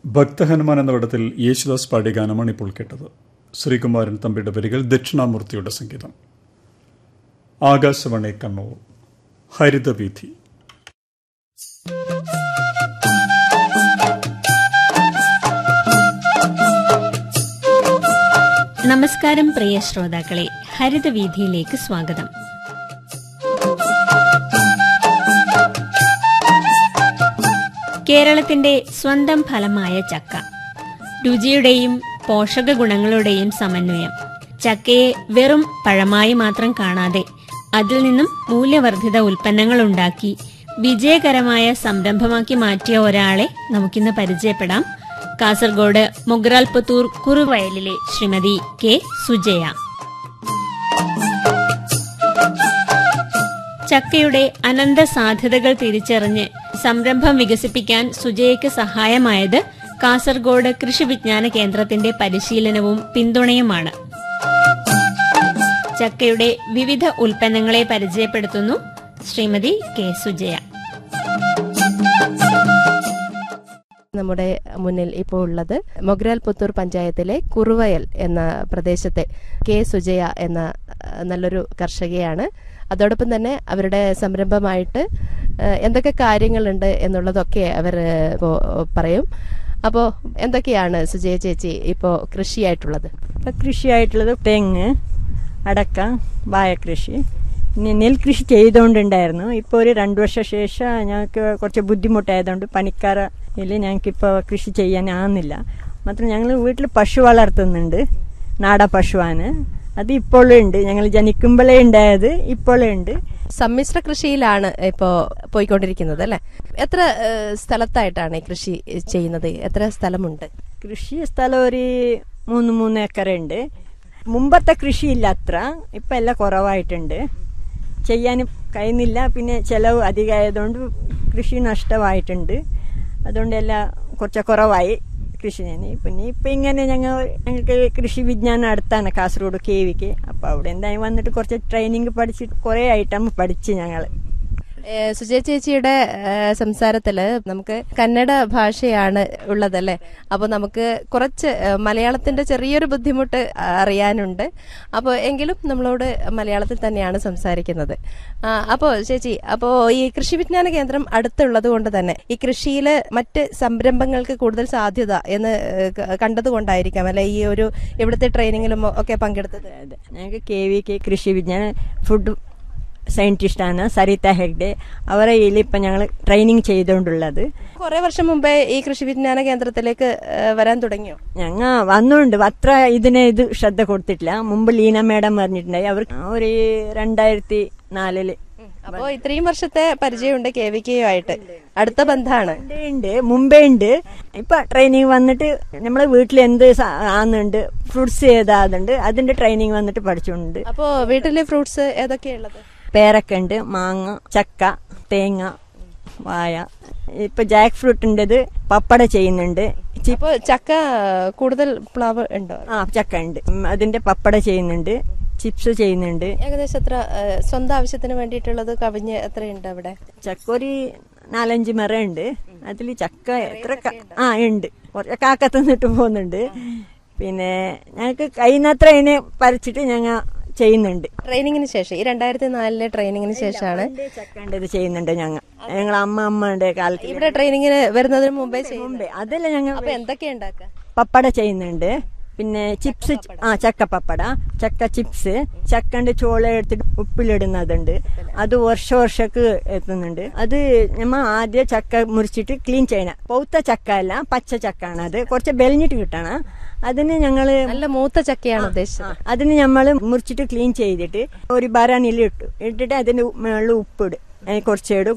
ഭക്തഹനുമാൻ എന്ന പടത്തിൽ യേശുദാസ് പാടിയ ഗാനമാണ് ഇപ്പോൾ കേട്ടത് ശ്രീകുമാരൻ തമ്പിയുടെ വരികൾ ദക്ഷിണാമൂർത്തിയുടെ സംഗീതം ആകാശവാണി കണ്ണൂർ ഹരിതവീഥി നമസ്കാരം പ്രിയ ശ്രോതാക്കളെ ഹരിതവീഥിയിലേക്ക് സ്വാഗതം കേരളത്തിന്റെ സ്വന്തം ഫലമായ ചക്ക രുചിയുടെയും പോഷക ഗുണങ്ങളുടെയും സമന്വയം ചക്കയെ വെറും പഴമായി മാത്രം കാണാതെ അതിൽ നിന്നും മൂല്യവർദ്ധിത ഉൽപ്പന്നങ്ങൾ ഉണ്ടാക്കി വിജയകരമായ സംരംഭമാക്കി മാറ്റിയ ഒരാളെ നമുക്കിന്ന് പരിചയപ്പെടാം കാസർഗോഡ് മൊഗ്രാൽപുത്തൂർ കുറുവയലിലെ ശ്രീമതി കെ സുജയ ചക്കയുടെ അനന്ത സാധ്യതകൾ തിരിച്ചറിഞ്ഞ് സംരംഭം വികസിപ്പിക്കാൻ സുജയയ്ക്ക് സഹായമായത് കാസർഗോഡ് കൃഷി വിജ്ഞാന കേന്ദ്രത്തിന്റെ പരിശീലനവും പിന്തുണയുമാണ് ചക്കയുടെ വിവിധ ഉൽപ്പന്നങ്ങളെ പരിചയപ്പെടുത്തുന്നു ശ്രീമതി കെ സുജയ നമ്മുടെ മുന്നിൽ ഇപ്പോൾ ഉള്ളത് മൊഗ്രാൽ പുത്തൂർ പഞ്ചായത്തിലെ കുറുവയൽ എന്ന പ്രദേശത്തെ കെ സുജയ എന്ന അഹ്, നല്ലൊരു കർഷകയാണ് അതോടൊപ്പം തന്നെ അവരുടെ സംരംഭമായിട്ട് അഹ്, എന്തൊക്കെ കാര്യങ്ങളുണ്ട് എന്നുള്ളതൊക്കെ അവർ ഇപ്പോൾ പറയും അപ്പോൾ എന്തൊക്കെയാണ് സുജയ ചേച്ചി ഇപ്പോൾ കൃഷിയായിട്ടുള്ളത് ഇപ്പം കൃഷിയായിട്ടുള്ളത് തെങ്ങ് അടക്ക വാഴക്കൃഷി ഇനി നെൽകൃഷി ചെയ്തുകൊണ്ടുണ്ടായിരുന്നു ഇപ്പോൾ ഒരു രണ്ട് വർഷ ശേഷം ഞങ്ങൾക്ക് കുറച്ച് ബുദ്ധിമുട്ടായതുകൊണ്ട് പണിക്കാരിൽ ഞങ്ങൾക്കിപ്പോൾ കൃഷി ചെയ്യാനാകുന്നില്ല മാത്രം ഞങ്ങൾ വീട്ടിൽ പശു വളർത്തുന്നുണ്ട് നാടൻ പശുവാണ് അത് ഇപ്പോഴും ഉണ്ട് ഞങ്ങൾ ജനിക്കുമ്പോഴേ ഉണ്ടായത് ഇപ്പോഴും ഉണ്ട് സമ്മിശ്ര കൃഷിയിലാണ് ഇപ്പോൾ പോയിക്കൊണ്ടിരിക്കുന്നത് അല്ലേ എത്ര അഹ്, സ്ഥലത്തായിട്ടാണ് ഈ കൃഷി ചെയ്യുന്നത് എത്ര സ്ഥലമുണ്ട് കൃഷി സ്ഥലം ഒരു മൂന്ന് മൂന്ന് ഏക്കറുണ്ട് മുമ്പത്തെ കൃഷിയില്ല അത്ര ഇപ്പം എല്ലാം കുറവായിട്ടുണ്ട് ചെയ്യാൻ കഴിയുന്നില്ല പിന്നെ ചിലവ് അധികമായതുകൊണ്ട് കൃഷി നഷ്ടമായിട്ടുണ്ട് അതുകൊണ്ട് എല്ലാം കുറച്ച് കുറവായി കൃഷി ഞാൻ പിന്നെ ഇപ്പം ഇങ്ങനെ ഞങ്ങൾ ഞങ്ങൾക്ക് കൃഷി വിജ്ഞാനം അടുത്താണ് കാസർഗോഡ് കെ വിക്ക് അപ്പോൾ അവിടെ എന്തായാലും വന്നിട്ട് കുറച്ച് ട്രെയിനിങ് പഠിച്ചിട്ട് കുറേ ഐറ്റം പഠിച്ച് ഞങ്ങൾ ഏ, സുജയ ചേച്ചിയുടെ ഏ, സംസാരത്തില് നമുക്ക് കന്നഡ ഭാഷയാണ് ഉള്ളതല്ലേ അപ്പോൾ നമുക്ക് കുറച്ച് ഏ, മലയാളത്തിന്റെ ചെറിയൊരു ബുദ്ധിമുട്ട് അറിയാനുണ്ട് അപ്പോൾ എങ്കിലും നമ്മളോട് മലയാളത്തിൽ തന്നെയാണ് സംസാരിക്കുന്നത് ആ, അപ്പോൾ ചേച്ചി അപ്പോൾ ഈ കൃഷി വിജ്ഞാന കേന്ദ്രം അടുത്തുള്ളത് കൊണ്ട് തന്നെ ഈ കൃഷിയിൽ മറ്റ് സംരംഭങ്ങൾക്ക് കൂടുതൽ സാധ്യത എന്ന് ഏ, ക- കണ്ടതുകൊണ്ടായിരിക്കാം അല്ലെ ഈ ഒരു ഇവിടുത്തെ ട്രെയിനിങ്ങിലും ഒക്കെ പങ്കെടുത്തത് അതെ ഞങ്ങൾക്ക് കെ വി കെ കൃഷി വിജ്ഞാന ഫുഡ് സയന്റിസ്റ്റാണ് സരിത ഹെഗ്ഡെ അവരെ കയ്യിൽ ഇപ്പം ഞങ്ങൾ ട്രെയിനിങ് ചെയ്തുകൊണ്ടുള്ളത് കുറെ വർഷം മുമ്പേ ഈ കൃഷി വിജ്ഞാന കേന്ദ്രത്തിലേക്ക് ഏ, വരാൻ തുടങ്ങിയോ ഞങ്ങൾ വന്നുകൊണ്ട് അത്ര ഇതിനെ ഇത് ശ്രദ്ധ കൊടുത്തിട്ടില്ല മുമ്പ് ലീന മേഡം പറഞ്ഞിട്ടുണ്ടായി അവർ ഒരു രണ്ടായിരത്തി നാലില് അപ്പോ ഇത്രയും വർഷത്തെ പരിചയമുണ്ട് കെ വി കെയുമായിട്ട് അടുത്ത ബന്ധാണ് ഉണ്ട്, ഉണ്ട് മുമ്പേ ഉണ്ട് ഇപ്പൊ ട്രെയിനിങ് വന്നിട്ട് നമ്മളെ വീട്ടിൽ എന്ത് സ- ആകുന്നുണ്ട് ഫ്രൂട്ട്സ് ഏതാതുണ്ട് അതിന്റെ ട്രെയിനിങ് വന്നിട്ട് പഠിച്ചുകൊണ്ട് അപ്പോ വീട്ടിലെ ഫ്രൂട്ട്സ് ഏതൊക്കെയുള്ളത് പേരക്ക ഉണ്ട് മാങ്ങ ചക്ക തേങ്ങ വായ ഇപ്പൊ ജാക്ക് ഫ്രൂട്ടിൻ്റെത് പപ്പട ചെയ്യുന്നുണ്ട് ചി- അപ്പോ ചക്ക കൂടുതൽ പ്ലാവ് ഉണ്ടോ ആ ചക്ക ഉണ്ട് ഉം, അതിന്റെ പപ്പട ചെയ്യുന്നുണ്ട് ചിപ്സ് ചെയ്യുന്നുണ്ട് ഏകദേശം എത്ര ഏ, സ്വന്തം ആവശ്യത്തിന് വേണ്ടിയിട്ടുള്ളത് കവിഞ്ഞ് എത്രയുണ്ട് അവിടെ ചക്ക ഒരു നാലഞ്ച് മരം ഉണ്ട് അതിൽ ചക്ക എത്ര ക- ആ ഉണ്ട് കുറച്ച് കാക്ക തിന്നിട്ട് പോകുന്നുണ്ട് പിന്നെ ഞങ്ങൾക്ക് കഴിയുന്നത്ര അതിനെ പറിച്ചിട്ട് ഞങ്ങൾ ചെയ്യുന്നുണ്ട് ട്രെയിനിങ്ങിന് ശേഷം ഈ രണ്ടായിരത്തി നാലിലെ ട്രെയിനിങ്ങിന് ശേഷമാണ് ചക്കണ്ടത് ചെയ്യുന്നുണ്ട് ഞങ്ങൾ ഞങ്ങൾ അമ്മ അമ്മയുടെ കാലത്ത് ഇവിടെ ട്രെയിനിങ്ങിന് വരുന്നതിന് മുമ്പേ ചെയ്യുന്നത് മുമ്പേ അതല്ല ഞങ്ങൾ അപ്പൊ എന്തൊക്കെയാ ഉണ്ടാക്കുക പപ്പട ചെയ്യുന്നുണ്ട് പിന്നെ ചിപ്സ് ആ ചക്ക പപ്പട ചക്ക ചിപ്സ് ചക്കന്റെ ചോള എടുത്തിട്ട് ഉപ്പിലിടുന്നതുണ്ട് അത് വർഷ വർഷക്ക് എത്തുന്നുണ്ട് അത് നമ്മ ആദ്യം ചക്ക മുറിച്ചിട്ട് ക്ലീൻ ചെയ്യണം പൗത്ത ചക്ക അല്ല പച്ച ചക്ക ആണ് അത് കുറച്ച് ബെലിഞ്ഞിട്ട് കിട്ടണം അതിന് ഞങ്ങള് നല്ല മൂത്ത ചക്കയാണ് ഉദ്ദേശിച്ചത് ആ, അതിന് നമ്മൾ മുറിച്ചിട്ട് ക്ലീൻ ചെയ്തിട്ട് ഒരു ബരാനിൽ ഇട്ടു ഇട്ടിട്ട് അതിന്റെ മേളിൽ ഉപ്പിടും കുറച്ചിടും